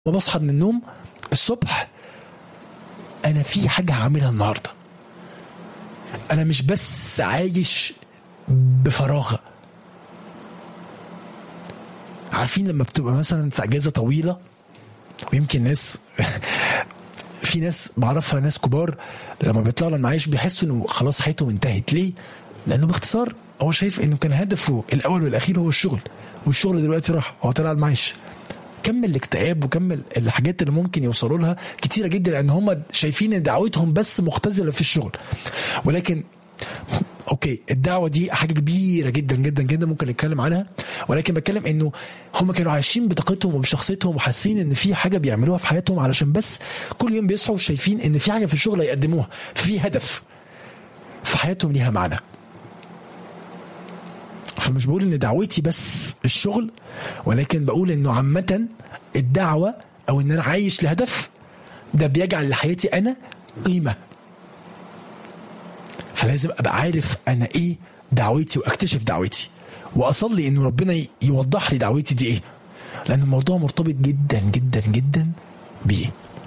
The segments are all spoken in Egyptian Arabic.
ما بصحى من النوم الصبح انا في حاجه هعملها النهارده انا مش بس عايش بفراغ عارفين لما بتبقى مثلا في اجازه طويله ويمكن ناس في ناس بعرفها ناس كبار لما بيطلعوا المعايش بيحسوا انه خلاص حياتهم انتهت ليه؟ لانه باختصار هو شايف انه كان هدفه الاول والاخير هو الشغل والشغل دلوقتي راح هو طلع المعاش كم الاكتئاب وكم الحاجات اللي ممكن يوصلوا لها كتيره جدا لان هم شايفين ان دعوتهم بس مختزله في الشغل ولكن اوكي الدعوه دي حاجه كبيره جدا جدا جدا ممكن نتكلم عنها ولكن بتكلم انه هم كانوا عايشين بطاقتهم وبشخصيتهم وحاسين ان في حاجه بيعملوها في حياتهم علشان بس كل يوم بيصحوا شايفين ان في حاجه في الشغل هيقدموها في هدف في حياتهم ليها معنى فمش بقول ان دعوتي بس الشغل ولكن بقول انه عامه الدعوه او ان انا عايش لهدف ده بيجعل لحياتي انا قيمه فلازم ابقى عارف انا ايه دعوتي واكتشف دعوتي واصلي انه ربنا يوضح لي دعوتي دي ايه لان الموضوع مرتبط جدا جدا جدا بيه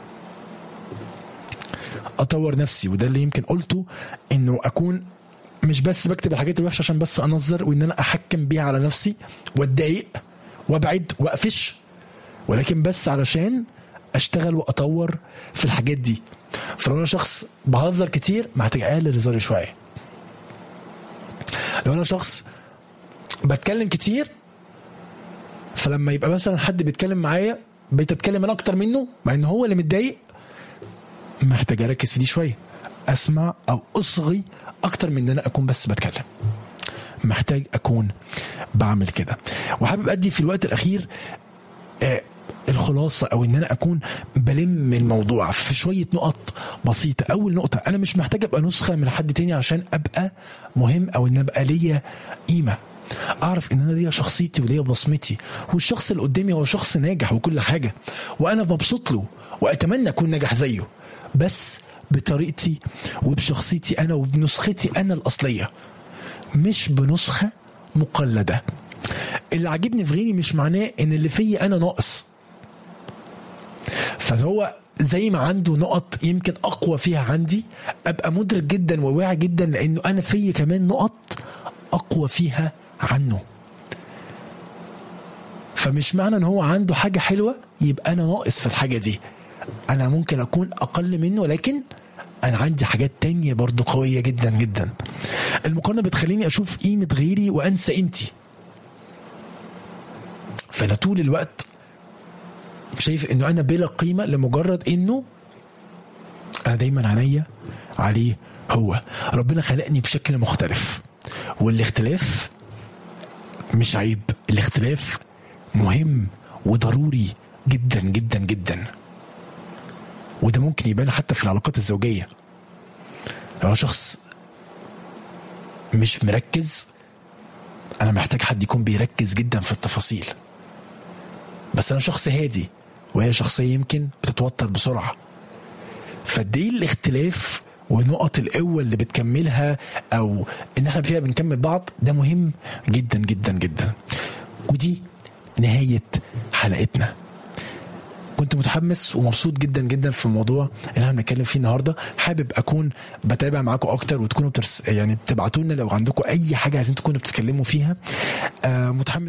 اطور نفسي وده اللي يمكن قلته انه اكون مش بس بكتب الحاجات الوحشه عشان بس انظر وان انا احكم بيها على نفسي واتضايق وابعد واقفش ولكن بس علشان اشتغل واطور في الحاجات دي فلو انا شخص بهزر كتير محتاج اقلل هزاري شويه لو انا شخص بتكلم كتير فلما يبقى مثلا حد بيتكلم معايا بقيت اتكلم انا اكتر منه مع ان هو اللي متضايق محتاج اركز في دي شويه اسمع او اصغي اكتر من ان انا اكون بس بتكلم محتاج اكون بعمل كده وحابب ادي في الوقت الاخير آه الخلاصة أو إن أنا أكون بلم الموضوع في شوية نقط بسيطة أول نقطة أنا مش محتاج أبقى نسخة من حد تاني عشان أبقى مهم أو إن أبقى ليا قيمة أعرف إن أنا ليا شخصيتي وليا بصمتي والشخص اللي قدامي هو شخص ناجح وكل حاجة وأنا مبسوط له وأتمنى أكون ناجح زيه بس بطريقتي وبشخصيتي أنا وبنسختي أنا الأصلية مش بنسخة مقلدة اللي عاجبني في غيري مش معناه ان اللي فيا انا ناقص فهو زي ما عنده نقط يمكن اقوى فيها عندي ابقى مدرك جدا وواعي جدا لانه انا فيا كمان نقط اقوى فيها عنه فمش معنى ان هو عنده حاجه حلوه يبقى انا ناقص في الحاجه دي انا ممكن اكون اقل منه ولكن انا عندي حاجات تانية برضو قويه جدا جدا المقارنه بتخليني اشوف قيمه غيري وانسى قيمتي فانا طول الوقت شايف انه انا بلا قيمه لمجرد انه انا دايما عينيا عليه هو ربنا خلقني بشكل مختلف والاختلاف مش عيب الاختلاف مهم وضروري جدا جدا جدا وده ممكن يبان حتى في العلاقات الزوجيه لو شخص مش مركز انا محتاج حد يكون بيركز جدا في التفاصيل بس انا شخص هادي وهي شخصيه يمكن بتتوتر بسرعه فقد ايه الاختلاف ونقط القوه اللي بتكملها او ان احنا فيها بنكمل بعض ده مهم جدا جدا جدا ودي نهايه حلقتنا كنت متحمس ومبسوط جدا جدا في الموضوع اللي احنا بنتكلم فيه النهارده حابب اكون بتابع معاكم اكتر وتكونوا بترس يعني بتبعتوا لنا لو عندكم اي حاجه عايزين تكونوا بتتكلموا فيها آه متحمس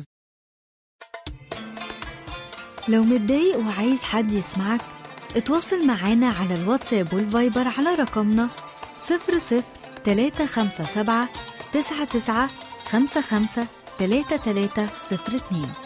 لو متضايق وعايز حد يسمعك اتواصل معانا على الواتساب والفايبر على رقمنا 00 357 99 55 3302